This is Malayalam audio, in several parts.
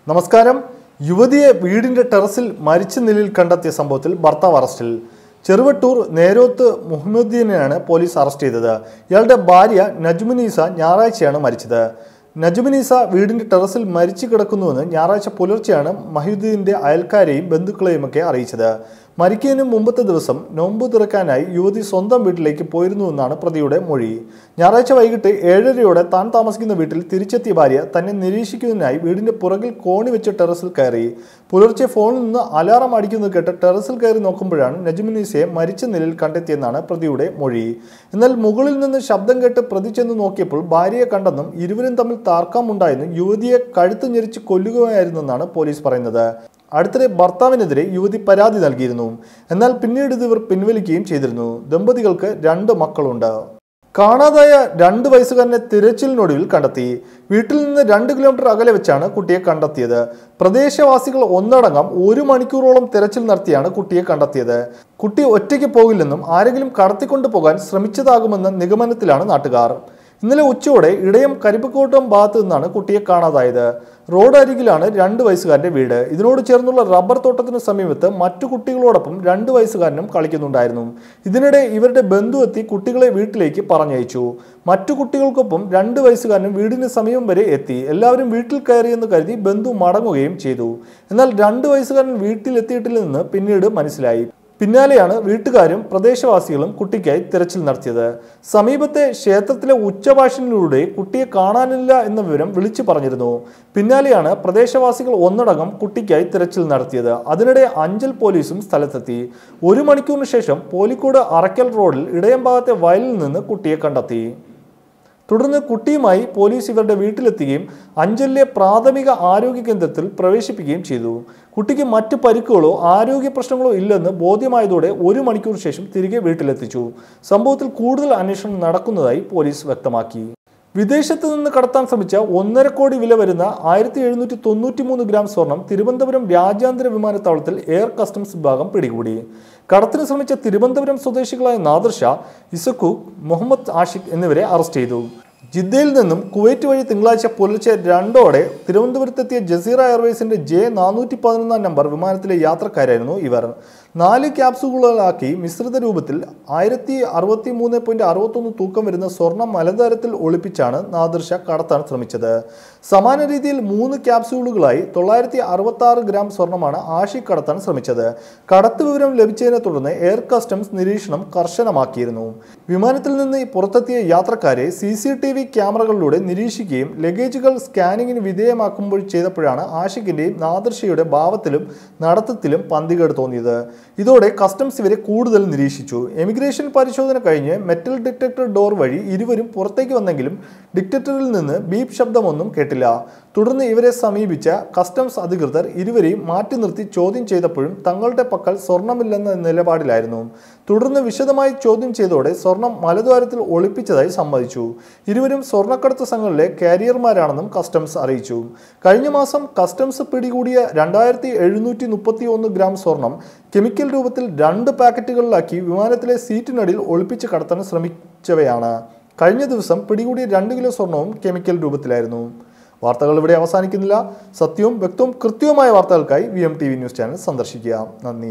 നമസ്കാരം യുവതിയെ വീടിന്റെ ടെറസിൽ മരിച്ച നിലയിൽ കണ്ടെത്തിയ സംഭവത്തിൽ ഭർത്താവ് അറസ്റ്റിൽ ചെറുവട്ടൂർ നേരോത്ത് മുഹമ്മദ്ദീനെയാണ് പോലീസ് അറസ്റ്റ് ചെയ്തത് ഇയാളുടെ ഭാര്യ നജ്മുനീസ ഞായറാഴ്ചയാണ് മരിച്ചത് നജ്മുനീസ വീടിന്റെ ടെറസിൽ മരിച്ചു കിടക്കുന്നുവെന്ന് ഞായറാഴ്ച പുലർച്ചെയാണ് മഹിദ്ദീന്റെ അയൽക്കാരെയും ബന്ധുക്കളെയുമൊക്കെ അറിയിച്ചത് മരിക്കുന്നതിന് മുമ്പത്തെ ദിവസം നോമ്പ് തുറക്കാനായി യുവതി സ്വന്തം വീട്ടിലേക്ക് പോയിരുന്നുവെന്നാണ് പ്രതിയുടെ മൊഴി ഞായറാഴ്ച വൈകിട്ട് ഏഴരയോടെ താൻ താമസിക്കുന്ന വീട്ടിൽ തിരിച്ചെത്തിയ ഭാര്യ തന്നെ നിരീക്ഷിക്കുന്നതിനായി വീടിന്റെ പുറകിൽ കോണി വെച്ച് ടെറസിൽ കയറി പുലർച്ചെ ഫോണിൽ നിന്ന് അലാറം അടിക്കുന്നത് കേട്ട് ടെറസിൽ കയറി നോക്കുമ്പോഴാണ് നജ്മുനീസയെ മരിച്ച നിലയിൽ കണ്ടെത്തിയെന്നാണ് പ്രതിയുടെ മൊഴി എന്നാൽ മുകളിൽ നിന്ന് ശബ്ദം കേട്ട് പ്രതി ചെന്ന് നോക്കിയപ്പോൾ ഭാര്യയെ കണ്ടെന്നും ഇരുവരും തമ്മിൽ തർക്കമുണ്ടായെന്നും യുവതിയെ കഴുത്ത് ഞെരിച്ച് കൊല്ലുകയായിരുന്നെന്നാണ് പോലീസ് പറയുന്നത് അടുത്തിടെ ഭർത്താവിനെതിരെ യുവതി പരാതി നൽകിയിരുന്നു എന്നാൽ പിന്നീട് ഇത് ഇവർ പിൻവലിക്കുകയും ചെയ്തിരുന്നു ദമ്പതികൾക്ക് രണ്ട് മക്കളുണ്ട് കാണാതായ രണ്ട് വയസ്സുകാരനെ തിരച്ചിലിനൊടുവിൽ കണ്ടെത്തി വീട്ടിൽ നിന്ന് രണ്ട് കിലോമീറ്റർ അകലെ വെച്ചാണ് കുട്ടിയെ കണ്ടെത്തിയത് പ്രദേശവാസികൾ ഒന്നടങ്കം ഒരു മണിക്കൂറോളം തിരച്ചിൽ നടത്തിയാണ് കുട്ടിയെ കണ്ടെത്തിയത് കുട്ടി ഒറ്റയ്ക്ക് പോകില്ലെന്നും ആരെങ്കിലും കടത്തിക്കൊണ്ടു പോകാൻ ശ്രമിച്ചതാകുമെന്ന നിഗമനത്തിലാണ് നാട്ടുകാർ ഇന്നലെ ഉച്ചയോടെ ഇടയം കരിപ്പക്കോട്ടം ഭാഗത്ത് നിന്നാണ് കുട്ടിയെ കാണാതായത് റോഡ് അരികിലാണ് രണ്ട് വയസ്സുകാരന്റെ വീട് ഇതിനോട് ചേർന്നുള്ള റബ്ബർ തോട്ടത്തിന് സമീപത്ത് മറ്റു കുട്ടികളോടൊപ്പം രണ്ട് വയസ്സുകാരനും കളിക്കുന്നുണ്ടായിരുന്നു ഇതിനിടെ ഇവരുടെ ബന്ധു എത്തി കുട്ടികളെ വീട്ടിലേക്ക് പറഞ്ഞയച്ചു മറ്റു കുട്ടികൾക്കൊപ്പം രണ്ട് വയസ്സുകാരനും വീടിന് സമീപം വരെ എത്തി എല്ലാവരും വീട്ടിൽ കയറിയെന്ന് കരുതി ബന്ധു മടങ്ങുകയും ചെയ്തു എന്നാൽ രണ്ട് വയസ്സുകാരൻ വീട്ടിലെത്തിയിട്ടില്ലെന്ന് പിന്നീട് മനസ്സിലായി പിന്നാലെയാണ് വീട്ടുകാരും പ്രദേശവാസികളും കുട്ടിക്കായി തിരച്ചിൽ നടത്തിയത് സമീപത്തെ ക്ഷേത്രത്തിലെ ഉച്ചഭാഷണിലൂടെ കുട്ടിയെ കാണാനില്ല എന്ന വിവരം വിളിച്ചു പറഞ്ഞിരുന്നു പിന്നാലെയാണ് പ്രദേശവാസികൾ ഒന്നടങ്കം കുട്ടിക്കായി തിരച്ചിൽ നടത്തിയത് അതിനിടെ അഞ്ചൽ പോലീസും സ്ഥലത്തെത്തി ഒരു മണിക്കൂറിന് ശേഷം പോലിക്കോട് അറക്കൽ റോഡിൽ ഇടയം ഭാഗത്തെ വയലിൽ നിന്ന് കുട്ടിയെ കണ്ടെത്തി തുടർന്ന് കുട്ടിയുമായി പോലീസ് ഇവരുടെ വീട്ടിലെത്തുകയും അഞ്ചലിലെ പ്രാഥമിക ആരോഗ്യ കേന്ദ്രത്തിൽ പ്രവേശിപ്പിക്കുകയും ചെയ്തു കുട്ടിക്ക് മറ്റ് പരിക്കുകളോ ആരോഗ്യ പ്രശ്നങ്ങളോ ഇല്ലെന്ന് ബോധ്യമായതോടെ ഒരു മണിക്കൂർ ശേഷം തിരികെ വീട്ടിലെത്തിച്ചു സംഭവത്തിൽ കൂടുതൽ അന്വേഷണം നടക്കുന്നതായി പോലീസ് വ്യക്തമാക്കി വിദേശത്ത് നിന്ന് കടത്താൻ ശ്രമിച്ച ഒന്നര കോടി വില വരുന്ന ആയിരത്തി എഴുന്നൂറ്റി തൊണ്ണൂറ്റി മൂന്ന് ഗ്രാം സ്വർണം തിരുവനന്തപുരം രാജ്യാന്തര വിമാനത്താവളത്തിൽ എയർ കസ്റ്റംസ് വിഭാഗം പിടികൂടി കടത്തിന് ശ്രമിച്ച തിരുവനന്തപുരം സ്വദേശികളായ നാദർ ഷാ ഇസക്കു മുഹമ്മദ് ആഷിഖ് എന്നിവരെ അറസ്റ്റ് ചെയ്തു ജിദ്ദയിൽ നിന്നും കുവൈറ്റ് വഴി തിങ്കളാഴ്ച പുലർച്ചെ രണ്ടോടെ തിരുവനന്തപുരത്തെത്തിയ ജസീറ എയർവേസിന്റെ ജെ നാനൂറ്റി പതിനൊന്നാം നമ്പർ വിമാനത്തിലെ യാത്രക്കാരായിരുന്നു ഇവർ നാല് ക്യാപ്സുകളാക്കി മിശ്രിത രൂപത്തിൽ ആയിരത്തി അറുപത്തി മൂന്ന് പോയിന്റ് അറുപത്തൊന്ന് തൂക്കം വരുന്ന സ്വർണം മലദ്വാരത്തിൽ ഒളിപ്പിച്ചാണ് നാദിർഷ കടത്താൻ ശ്രമിച്ചത് സമാന രീതിയിൽ മൂന്ന് ക്യാപ്സ്യൂളുകളായി തൊള്ളായിരത്തി അറുപത്തി ആറ് ഗ്രാം സ്വർണമാണ് ആഷിഖ് കടത്താൻ ശ്രമിച്ചത് കടത്ത് വിവരം ലഭിച്ചതിനെ തുടർന്ന് എയർ കസ്റ്റംസ് നിരീക്ഷണം കർശനമാക്കിയിരുന്നു വിമാനത്തിൽ നിന്ന് പുറത്തെത്തിയ യാത്രക്കാരെ സി സി ടി വി ക്യാമറകളിലൂടെ നിരീക്ഷിക്കുകയും ലഗേജുകൾ സ്കാനിങ്ങിന് വിധേയമാക്കുമ്പോൾ ചെയ്തപ്പോഴാണ് ആഷിഖിന്റെയും നാദർഷയുടെ ഭാവത്തിലും നടത്തത്തിലും പന്തികേട് തോന്നിയത് ഇതോടെ കസ്റ്റംസ് ഇവരെ കൂടുതൽ നിരീക്ഷിച്ചു എമിഗ്രേഷൻ പരിശോധന കഴിഞ്ഞ് മെറ്റൽ ഡിറ്റക്ടർ ഡോർ വഴി ഇരുവരും പുറത്തേക്ക് വന്നെങ്കിലും ഡിറ്റക്ടറിൽ നിന്ന് ബീപ് ശബ്ദമൊന്നും കേട്ടില്ല തുടർന്ന് ഇവരെ സമീപിച്ച കസ്റ്റംസ് അധികൃതർ ഇരുവരെയും മാറ്റി നിർത്തി ചോദ്യം ചെയ്തപ്പോഴും തങ്ങളുടെ പക്കൽ സ്വർണമില്ലെന്ന നിലപാടിലായിരുന്നു തുടർന്ന് വിശദമായി ചോദ്യം ചെയ്തതോടെ സ്വർണം മലദ്വാരത്തിൽ ഒളിപ്പിച്ചതായി സമ്മതിച്ചു ഇരുവരും സ്വർണ്ണക്കടത്ത് സംഘങ്ങളിലെ കാരിയർമാരാണെന്നും കസ്റ്റംസ് അറിയിച്ചു കഴിഞ്ഞ മാസം കസ്റ്റംസ് പിടികൂടിയ രണ്ടായിരത്തി എഴുന്നൂറ്റി മുപ്പത്തി ഒന്ന് ഗ്രാം സ്വർണം കെമിക്കൽ രൂപത്തിൽ രണ്ട് പാക്കറ്റുകളിലാക്കി വിമാനത്തിലെ സീറ്റിനടിയിൽ ഒളിപ്പിച്ച് കടത്താൻ ശ്രമിച്ചവയാണ് കഴിഞ്ഞ ദിവസം പിടികൂടിയ രണ്ട് കിലോ സ്വർണവും കെമിക്കൽ രൂപത്തിലായിരുന്നു വാർത്തകൾ ഇവിടെ അവസാനിക്കുന്നില്ല സത്യവും വ്യക്തവും കൃത്യവുമായ വാർത്തകൾക്കായി V M T V news channel സന്ദർശിക്കുക നന്ദി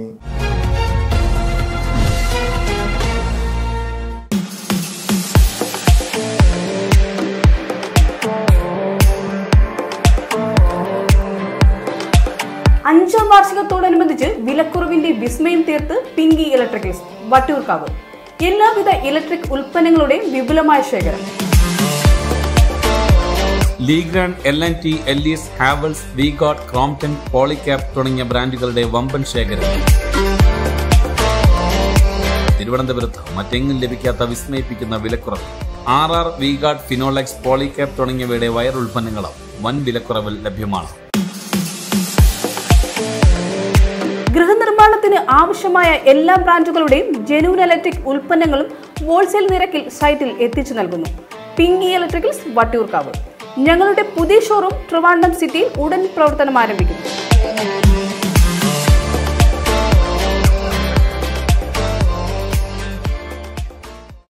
അഞ്ചാം വാർഷികത്തോടനുബന്ധിച്ച് വിലക്കുറവിന്റെ വിസ്മയം തീർത്ത് പിങ്കി ഇലക്ട്രിക്കൽസ് വട്ടിയൂർക്കാവ് എല്ലാവിധ ഇലക്ട്രിക് ഉൽപ്പന്നങ്ങളുടെയും വിപുലമായ ശേഖരം ലീഗ്രാൻ എൽ എൻ ടി എല്ലീസ് ഹാവൽസ് വിഗോട്ട് ക്രോംപ്ടൺ പോളിക്യാപ് തുടങ്ങിയ ബ്രാൻഡുകളുടെ വമ്പൻ ശേഖരം തിരുവനന്തപുരത്ത് മറ്റെങ്ങും ലഭിക്കാത്ത വിസ്മയിപ്പിക്കുന്ന വിലക്കുറവ് R R V Guard Finolex Polycab തുടങ്ങിയവയുടെ വയർ ഉൽപ്പന്നങ്ങളും വൻ വിലക്കുറവിൽ ലഭ്യമാണ് ഗൃഹനിർമ്മാണത്തിന് ആവശ്യമായ എല്ലാ ബ്രാൻഡുകളുടെയും ജെനുവൻ ഇലക്ട്രിക് ഉൽപ്പന്നങ്ങളും ഹോൾസെയിൽ നിരക്കിൽ സൈറ്റിൽ എത്തിച്ചു നൽകുന്നു പിങ്കി ഇലക്ട്രിക്കൽസ് വട്ടിയൂർക്കാവ് ഞങ്ങളുടെ പുതിയ ഷോറൂം ട്രിവാൻഡം സിറ്റിയിൽ ഉടൻ പ്രവർത്തനം ആരംഭിക്കുന്നു